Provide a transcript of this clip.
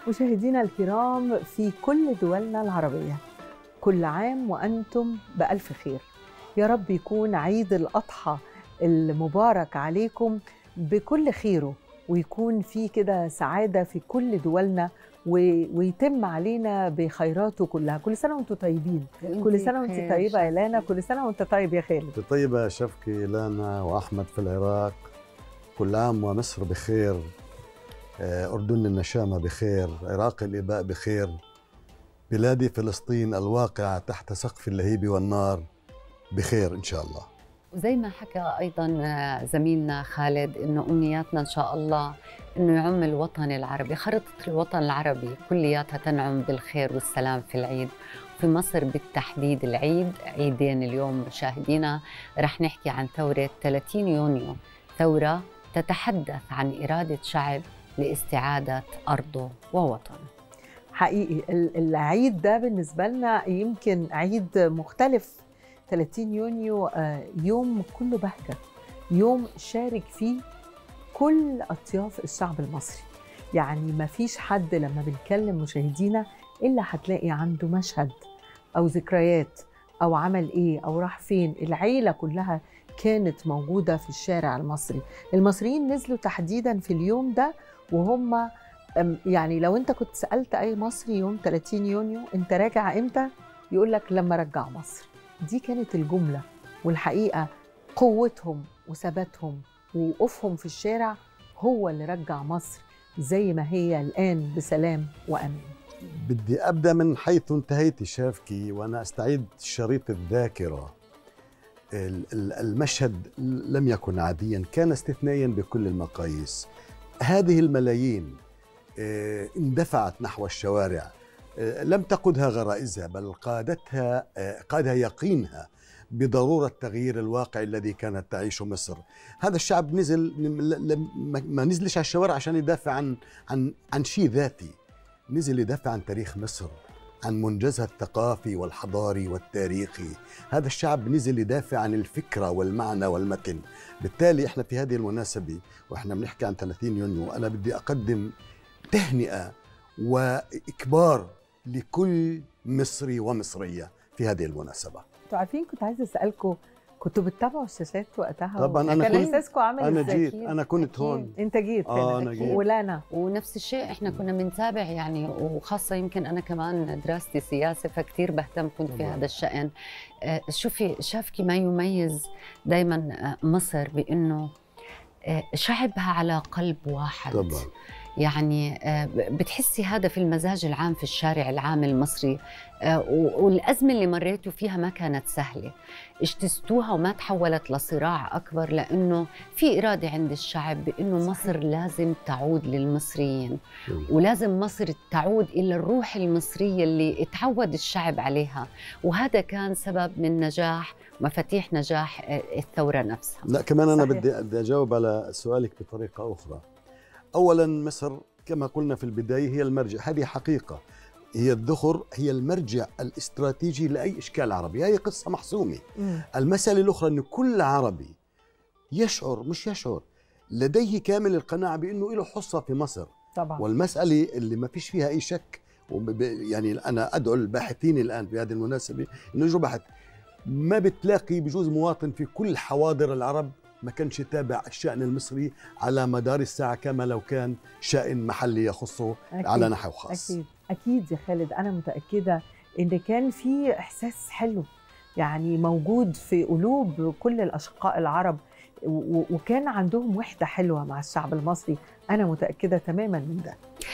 مشاهدينا الكرام في كل دولنا العربية كل عام وأنتم بألف خير يا رب يكون عيد الأضحى المبارك عليكم بكل خيره ويكون في كده سعادة في كل دولنا و- ويتم علينا بخيراته كلها كل سنة وانتم طيبين كل سنة وانت طيبة يا لانا كل سنة وانت طيب يا خالد انت طيبة يا شفكي لانا وأحمد في العراق كل عام ومصر بخير آه، أردن النشامة بخير عراق الإباء بخير بلادي فلسطين الواقعة تحت سقف اللهيب والنار بخير إن شاء الله وزي ما حكى ايضا آه، زميلنا خالد انه امنياتنا ان شاء الله انه يعم الوطن العربي خريطه الوطن العربي كلياتها تنعم بالخير والسلام في العيد في مصر بالتحديد العيد عيدين اليوم مشاهدينا رح نحكي عن ثوره 30 يونيو ثوره تتحدث عن اراده شعب لاستعاده ارضه ووطنه حقيقي ال- العيد ده بالنسبة لنا يمكن عيد مختلف 30 يونيو آه، يوم كله بهجة يوم شارك فيه كل أطياف الشعب المصري يعني ما فيش حد لما بنكلم مشاهدينا إلا هتلاقي عنده مشهد أو ذكريات أو عمل إيه أو راح فين العيلة كلها كانت موجودة في الشارع المصري المصريين نزلوا تحديدا في اليوم ده وهم أم- يعني لو انت كنت سالت اي مصري يوم 30 يونيو انت راجع امتى يقول لك لما رجع مصر دي كانت الجمله والحقيقه قوتهم وثباتهم ووقوفهم في الشارع هو اللي رجع مصر زي ما هي الان بسلام وامان بدي أبدأ من حيث انتهيت شافكي وأنا أستعيد شريط الذاكرة ال- ال- المشهد لم يكن عاديا كان استثنائيا بكل المقاييس هذه الملايين آه، اندفعت نحو الشوارع آه، لم تقدها غرائزها بل قادتها آه، قادها يقينها بضرورة تغيير الواقع الذي كانت تعيشه مصر هذا الشعب نزل ل- ل- ما- ما نزلش على الشوارع عشان يدافع عن عن عن شيء ذاتي نزل يدافع عن تاريخ مصر عن منجزها الثقافي والحضاري والتاريخي هذا الشعب نزل يدافع عن الفكرة والمعنى والمتن بالتالي احنا في هذه المناسبة واحنا بنحكي عن 30 يونيو انا بدي اقدم تهنئة واكبار لكل مصري ومصرية في هذه المناسبة انتوا عارفين كنت عايزه اسالكم كنتوا بتتابعوا الشاشات وقتها طبعاً أنا كان كنت- احساسكم عامل انا ازاي جيت أكيد، انا كنت أكيد. هون انت جيت آه، هنا أنا جيت. ولانا ونفس الشيء احنا كنا بنتابع يعني وخاصه يمكن انا كمان دراستي سياسه فكتير بهتم كنت في طبعاً. هذا الشان آه، شوفي شافكي ما يميز دائما مصر بانه آه، شعبها على قلب واحد طبعا يعني آه، بتحسي هذا في المزاج العام في الشارع العام المصري آه، و- والأزمة اللي مريتوا فيها ما كانت سهلة اجتزتوها وما تحولت لصراع أكبر لأنه في إرادة عند الشعب بأنه مصر لازم تعود للمصريين ولازم مصر تعود إلى الروح المصرية اللي تعود الشعب عليها وهذا كان سبب من نجاح مفاتيح نجاح آه، الثورة نفسها لا كمان انا صحيح. بدي بدي اجاوب على سؤالك بطريقه اخرى اولا مصر كما قلنا في البدايه هي المرجع هذه حقيقه هي الذخر هي المرجع الاستراتيجي لاي اشكال عربي هي قصه محسومه مم. المساله الاخرى انه كل عربي يشعر مش يشعر لديه كامل القناعه بانه له حصه في مصر طبعا والمساله اللي ما فيش فيها اي شك وب- يعني انا ادعو الباحثين الان في هذه المناسبه انه يجروا بحث ما بتلاقي بجوز مواطن في كل حواضر العرب ما كانش يتابع الشأن المصري على مدار الساعة كما لو كان شأن محلي يخصه أكيد. على نحو خاص اكيد اكيد يا خالد انا متاكده ان كان في احساس حلو يعني موجود في قلوب كل الاشقاء العرب و- و- وكان عندهم وحده حلوه مع الشعب المصري انا متاكده تماما من ده